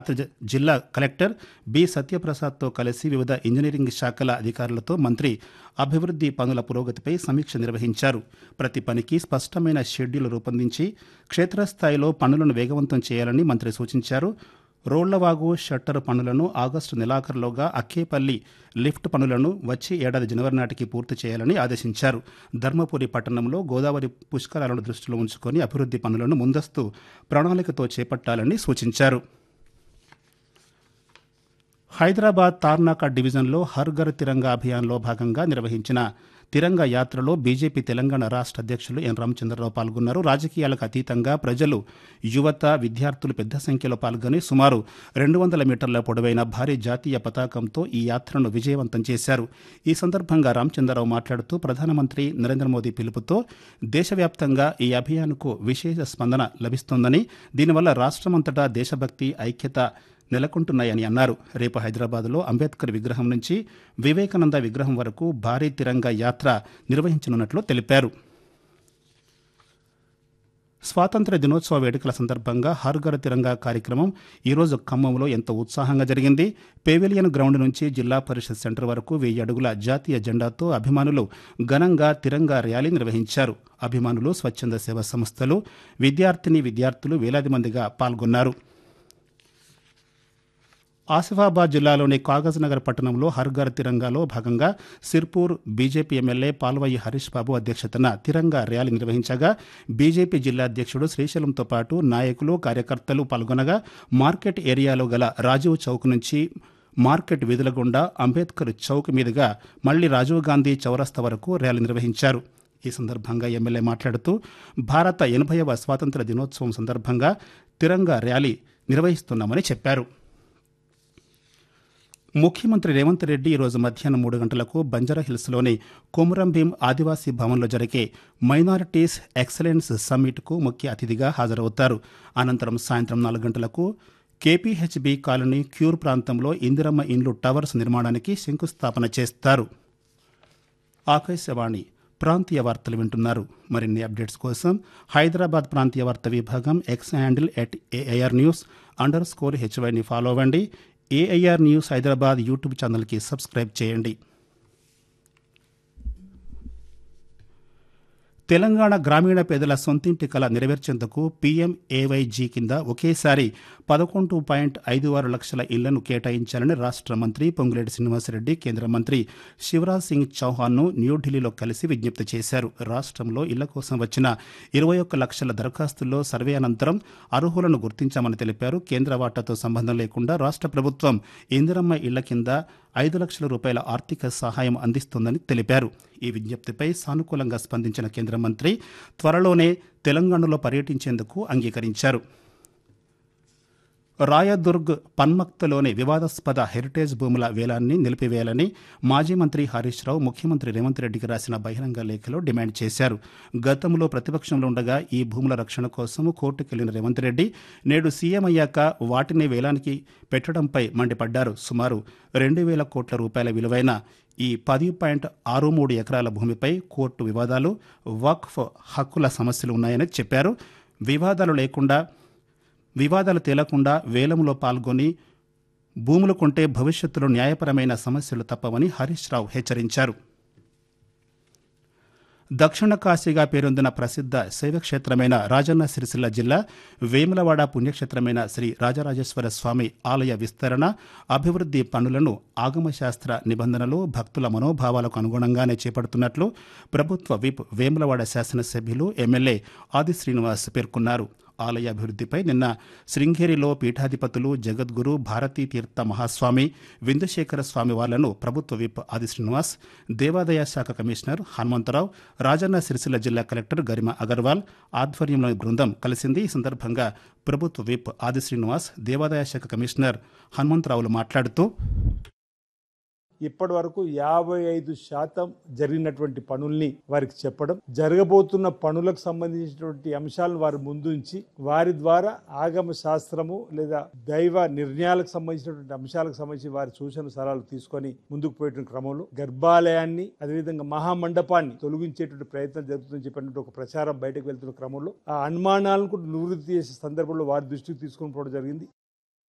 జ- జిల్లా collector B సత్యప్రసాద్తో కలిసి వివిధ ఇంజనీరింగ్ శాఖల అధికారులతో మంత్రి అభివృద్ధి పనుల పురోగతిపై సమీక్ష నిర్వహించారు ప్రతి పనికి స్పష్టమైన షెడ్యూల్ రూపొందించి క్షేత్రస్థాయిలో పనులను వేగవంతం చేయాలని మంత్రి సూచించారు రోళ్లవాగు షట్టర్ పనులను ఆగస్టు నెలాఖరులోగా అక్కేపల్లి లిఫ్ట్ పనులను వచ్చే ఏడాది జనవరి నాటికి పూర్తి చేయాలని ఆదేశించారు ధర్మపురి పట్టణంలో గోదావరి పుష్కరాలను దృష్టిలో ఉంచుకొని అభివృద్ధి పనులను ముందస్తు ప్రణాళికతో చేపట్టాలని సూచించారు హైదరాబాద్ తార్నాక డివిజన్లో హర్ ఘర్ తిరంగా అభియాన్లో భాగంగా నిర్వహించిన తిరంగా యాత్రలో బీజేపీ తెలంగాణ రాష్ట్ర అధ్యక్షులు ఎన్ రామచంద్రరావు పాల్గొన్నారు రాజకీయాలకు అతీతంగా ప్రజలు యువత విద్యార్థులు పెద్ద సంఖ్యలో పాల్గొని సుమారు రెండు వందల మీటర్ల పొడవైన భారీ జాతీయ పతాకంతో ఈ యాత్రను విజయవంతం చేశారు ఈ సందర్భంగా రామచంద్రరావు మాట్లాడుతూ ప్రధానమంత్రి నరేంద్ర మోదీ పిలుపుతో దేశవ్యాప్తంగా ఈ అభియాన్కు విశేష స్పందన లభిస్తోందని దీనివల్ల రాష్ట్రమంతటా దేశభక్తి ఐక్యత నెలకొంటున్నాయని అన్నారు రేపు హైదరాబాద్లో అంబేద్కర్ విగ్రహం నుంచి వివేకానంద విగ్రహం వరకు భారీ తిరంగా యాత్ర నిర్వహించనున్నట్లు తెలిపారు స్వాతంత్ర దినోత్సవ వేడుకల సందర్భంగా హర్ ఘర్ తిరంగా కార్యక్రమం ఈరోజు ఖమ్మంలో ఎంతో ఉత్సాహంగా జరిగింది పేవిలియన్ గ్రౌండ్ నుంచి జిల్లా పరిషత్ సెంటర్ వరకు వెయ్యి అడుగుల జాతీయ జెండాతో అభిమానులు ఘనంగా తిరంగా ర్యాలీ నిర్వహించారు అభిమానులు స్వచ్ఛంద సేవా సంస్థలు విద్యార్థిని విద్యార్థులు వేలాది మందిగా పాల్గొన్నారు ఆసిఫాబాద్ జిల్లాలోని కాగజ్ నగర్ పట్టణంలో హర్ ఘర్ తిరంగాలో భాగంగా సిర్పూర్ బీజేపీ ఎమ్మెల్యే పాల్వయ్యి హరీష్ బాబు అధ్యక్షతన తిరంగా ర్యాలీ నిర్వహించగా బీజేపీ జిల్లా అధ్యక్షుడు శ్రీశైలంతో పాటు నాయకులు కార్యకర్తలు పాల్గొనగా మార్కెట్ ఏరియాలో గల రాజీవ్ చౌక్ నుంచి మార్కెట్ వీధుల గుండా అంబేద్కర్ చౌక్ మీదుగా మళ్లీ రాజీవ్ గాంధీ చౌరస్తా వరకు ర్యాలీ నిర్వహించారు ఈ సందర్భంగా ఎమ్మెల్యే మాట్లాడుతూ భారత ఎనభైవ స్వాతంత్ర దినోత్సవం సందర్భంగా తిరంగా ర్యాలీ నిర్వహిస్తున్నామని చెప్పారు ముఖ్యమంత్రి రేవంత్ రెడ్డి ఈరోజు మధ్యాహ్నం మూడు గంటలకు బంజారా హిల్స్లోని కొమురం భీం ఆదివాసీ భవన్లో జరిగే మైనారిటీస్ ఎక్సలెన్స్ సమ్మిట్కు ముఖ్య అతిథిగా హాజరవుతారు అనంతరం సాయంత్రం నాలుగు గంటలకు కేపీహెచ్బి కాలనీ క్యూర్ ప్రాంతంలో ఇందిరమ్మ ఇండ్లు టవర్స్ నిర్మాణానికి శంకుస్థాపన చేస్తారు ఆకాశవాణి ప్రాంతీయ వార్తలు వింటున్నారు మరిన్ని అప్డేట్స్ కోసం హైదరాబాద్ ప్రాంతీయ వార్త విభాగం X handle at AIR news underscore హెచ్వైని ఫాలో అవ్వండి ఏఐఆర్ న్యూస్ హైదరాబాద్ యూట్యూబ్ ఛానల్కి సబ్స్క్రైబ్ చేయండి తెలంగాణ గ్రామీణ పేదల సొంతింటి కళ నెరవేర్చేందుకు పీఎంఏవైజీ కింద ఒకేసారి పదకొండు పాయింట్ ఐదు ఆరు లక్షల ఇళ్లను కేటాయించాలని రాష్ట్ర మంత్రి పొంగులేటి శ్రీనివాసరెడ్డి కేంద్ర మంత్రి శివరాజ్ సింగ్ చౌహాన్ను న్యూఢిల్లీలో కలిసి విజ్ఞప్తి చేశారు రాష్ట్రంలో ఇళ్ల కోసం వచ్చిన ఇరవై ఒక్క లక్షల దరఖాస్తుల్లో సర్వే అనంతరం అర్హులను గుర్తించామని తెలిపారు కేంద్ర వాటాతో సంబంధం లేకుండా రాష్ట్ర ప్రభుత్వం ఇందిరమ్మ ఇళ్ల కింద ఐదు లక్షల రూపాయల ఆర్థిక సహాయం అందిస్తోందని తెలిపారు ఈ విజ్ఞప్తిపై సానుకూలంగా స్పందించిన కేంద్ర మంత్రి త్వరలోనే తెలంగాణలో పర్యటించేందుకు అంగీకరించారు రాయదుర్గ్ పన్మక్తలోని వివాదాస్పద హెరిటేజ్ భూముల వేలాన్ని నిలిపివేయాలని మాజీ మంత్రి హరీష్ రావు ముఖ్యమంత్రి రేవంత్ రెడ్డికి రాసిన బహిరంగ లేఖలో డిమాండ్ చేశారు గతంలో ప్రతిపక్షంలో ఉండగా ఈ భూముల రక్షణ కోసం కోర్టుకెళ్లిన రేవంత్ రెడ్డి నేడు సీఎం అయ్యాక వాటిని వేలానికి పెట్టడంపై మండిపడ్డారు సుమారు రెండు వేల కోట్ల రూపాయల విలువైన ఈ పది పాయింట్ ఆరు మూడు ఎకరాల భూమిపై కోర్టు వివాదాలు వక్ఫ్ హక్కుల సమస్యలు ఉన్నాయని చెప్పారు వివాదాలు లేకుండా వివాదాలు తేలకుండా వేలంలో పాల్గొని భూములు కొంటే భవిష్యత్తులో న్యాయపరమైన సమస్యలు తప్పవని హరీష్ రావు హెచ్చరించారు దక్షిణ కాశీగా పేరొందిన ప్రసిద్ధ శైవక్షేత్రమైన రాజన్న సిరిసిల్ల జిల్లా వేములవాడ పుణ్యక్షేత్రమైన శ్రీ రాజరాజేశ్వర స్వామి ఆలయ విస్తరణ అభివృద్ధి పనులను ఆగమశాస్త్ర నిబంధనలు భక్తుల మనోభావాలకు అనుగుణంగానే చేపడుతున్నట్లు ప్రభుత్వ విప్ వేములవాడ శాసనసభ్యులు ఎమ్మెల్యే ఆది శ్రీనివాస్ పేర్కొన్నారు ఆలయ అభివృద్ధిపై నిన్న శృంగేరిలో పీఠాధిపతులు జగద్గురు భారతీ తీర్థ మహాస్వామి విందుశేఖర స్వామి వార్లను ప్రభుత్వ విప్ ఆది శ్రీనివాస్ దేవాదాయ శాఖ కమిషనర్ హనుమంతరావు రాజన్న సిరిసిల్ల జిల్లా కలెక్టర్ గరిమ అగర్వాల్ ఆధ్వర్యంలోని బృందం కలిసింది ఈ సందర్భంగా ప్రభుత్వ విప్ ఆది శ్రీనివాస్ దేవాదాయ శాఖ కమిషనర్ హనుమంతరావులు మాట్లాడుతూ ఇప్పటి వరకు యాభై ఐదు శాతం జరిగినటువంటి పనుల్ని వారికి చెప్పడం జరగబోతున్న పనులకు సంబంధించినటువంటి అంశాలను వారి ముందుంచి వారి ద్వారా ఆగమ శాస్త్రము లేదా దైవ నిర్ణయాలకు సంబంధించినటువంటి అంశాలకు సంబంధించి వారి సూచన సలహాలు తీసుకొని ముందుకు పోయేటువంటి క్రమంలో గర్భాలయాన్ని అదేవిధంగా మహామండపాన్ని తొలగించేటువంటి ప్రయత్నం జరుగుతుందని చెప్పినటువంటి ఒక ప్రచారం బయటకు వెళ్తున్న క్రమంలో ఆ అనుమానాలను కూడా నివృత్తి చేసే సందర్భంలో వారి దృష్టికి తీసుకొని పోవడం జరిగింది